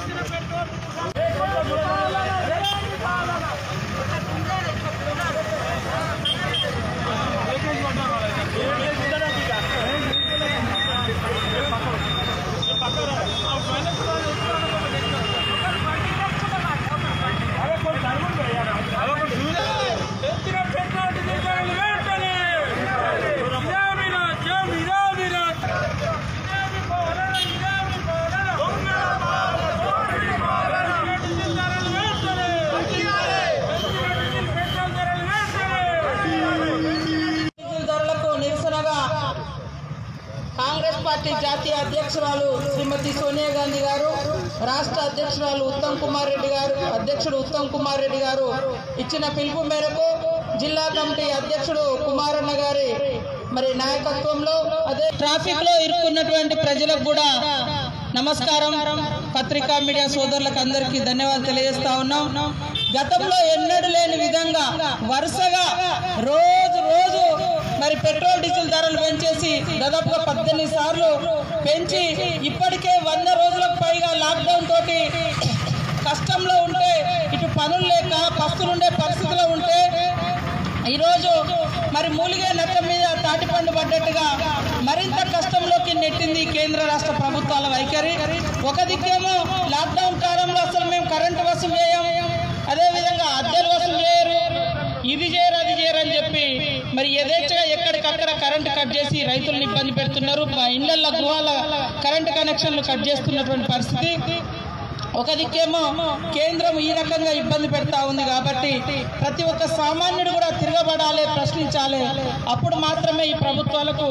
diesel ధరలకు నిరసనగా Congress party జాతీయ అధ్యక్షురాలు శ్రీమతి సోనియా గాంధీ గారు రాష్ట్ర అధ్యక్షురాలు ఉత్తమ్ కుమార్ రెడ్డి గారు అధ్యక్షుడు ఉత్తమ్ కుమార్ రెడ్డి గారు ఇచ్చిన పిలుపు మేరకు జిల్లా కమిటీ అధ్యక్షుడు కుమారన్న గారి మరి నాయకత్వంలో అదే ట్రాఫిక్ లో ఇరుక్కున్నటువంటి ప్రజలకు కూడా నమస్కారం పత్రికా మీడియా సోదరులకు అందరికీ ధన్యవాదాలు తెలియజేస్తా ఉన్నాం గతంలో ఎన్నడూ లేని విధంగా వరుసగా రోజు రోజు మరి పెట్రోల్ డీజిల్ ధరలు పెంచేసి దాదాపుగా పద్దెనిమిది సార్లు పెంచి ఇప్పటికే వంద రోజులకు పైగా లాక్డౌన్ తోటి కష్టంలో ఉంటే ఇటు పనులు లేక పస్తులుండే పరిస్థితిలో ఉంటే ఈరోజు మరి మూలిగే నక్క మీద తాటిపండు పడ్డట్టుగా మరింత కష్టంలోకి నెట్టింది కేంద్ర రాష్ట్ర ప్రభుత్వాల వైఖరి ఒక దిక్కేమో లాక్డౌన్ కాలంలో అసలు మేము కరెంటు వసూలు చేయం అదేవిధంగా అద్దెలు వసూలు చేయరు ఇది చేయరు అది చేయరు అని చెప్పి మరి యథేచ్ఛగా ఎక్కడికక్కడ కరెంటు కట్ చేసి రైతులను ఇబ్బంది పెడుతున్నారు మా ఇళ్ల గృహాల కరెంటు కనెక్షన్లు కట్ చేస్తున్నటువంటి పరిస్థితి ఒక దిక్కేమో కేంద్రం ఈ రకంగా ఇబ్బంది పెడతా ఉంది కాబట్టి ప్రతి ఒక్క సామాన్యుడు కూడా తిరగబడాలి ప్రశ్నించాలి అప్పుడు మాత్రమే ఈ ప్రభుత్వాలకు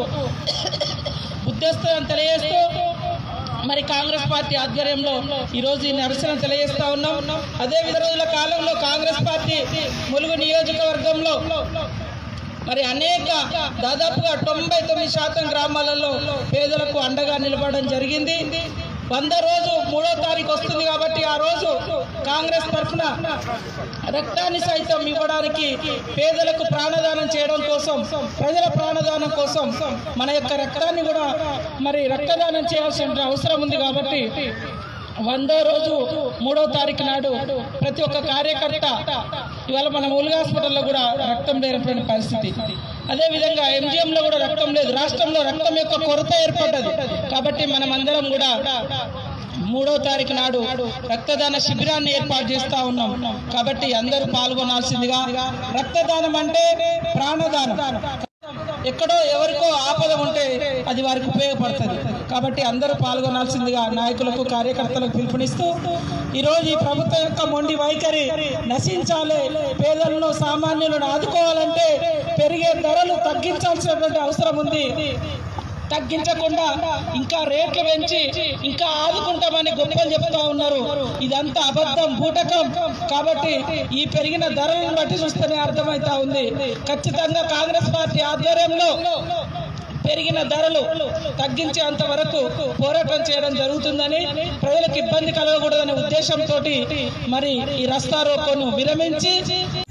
ఉద్దేశం తెలియజేస్తూ మరి కాంగ్రెస్ పార్టీ ఆధ్వర్యంలో ఈ రోజు ఈ నిరసన తెలియజేస్తా ఉన్నాం అదే విధ రోజుల కాలంలో కాంగ్రెస్ పార్టీ ములుగు నియోజకవర్గంలో మరి అనేక దాదాపుగా తొంభై తొమ్మిది శాతం గ్రామాలలో పేదలకు అండగా నిలబడడం జరిగింది వంద రోజు మూడో తారీఖు వస్తుంది కాబట్టి ఆ రోజు కాంగ్రెస్ తరఫున రక్తాన్ని సైతం ఇవ్వడానికి పేదలకు ప్రాణదానం చేయడం కోసం ప్రజల ప్రాణదానం కోసం మన యొక్క రక్తాన్ని కూడా మరి రక్తదానం చేయాల్సిన అవసరం ఉంది కాబట్టి వందో రోజు మూడో తారీఖు నాడు ప్రతి ఒక్క కార్యకర్త ఇవాళ మన మూలుగా హాస్పిటల్లో కూడా రక్తం లేనటువంటి పరిస్థితి అదే విధంగా ఎంజిఎం లో కూడా రక్తం లేదు రాష్ట్రంలో రక్తం యొక్క కొరత ఏర్పడ్డది కాబట్టి మనం అందరం కూడా మూడో తారీఖు నాడు రక్తదాన శిబిరాన్ని ఏర్పాటు చేస్తా ఉన్నాం కాబట్టి అందరూ పాల్గొనాల్సిందిగా రక్తదానం అంటే ప్రాణదానం ఎక్కడో ఎవరికో ఆపద ఉంటే అది వారికి ఉపయోగపడుతుంది కాబట్టి అందరూ పాల్గొనాల్సిందిగా నాయకులకు కార్యకర్తలకు పిలుపునిస్తూ ఈరోజు ఈ ప్రభుత్వం యొక్క మొండి వైఖరి నశించాలి పేదలను సామాన్యులను ఆదుకోవాలంటే పెరిగే ధరలు తగ్గించాల్సినటువంటి అవసరం ఉంది తగ్గించకుండా ఇంకా రేట్లు పెంచి ఇంకా ఆదుకుంటామని గొప్పలు చెప్తా ఉన్నారు ఇదంతా అబద్ధం బూటకం కాబట్టి ఈ పెరిగిన ధరలను బట్టి చూస్తేనే అర్థమైతా ఉంది ఖచ్చితంగా కాంగ్రెస్ పార్టీ ఆధ్వర్యంలో పెరిగిన ధరలు తగ్గించేంత వరకు పోరాటం చేయడం జరుగుతుందని ప్రజలకు ఇబ్బంది కలగకూడదనే ఉద్దేశంతో మరి ఈ రస్తా రోకోను విరమించి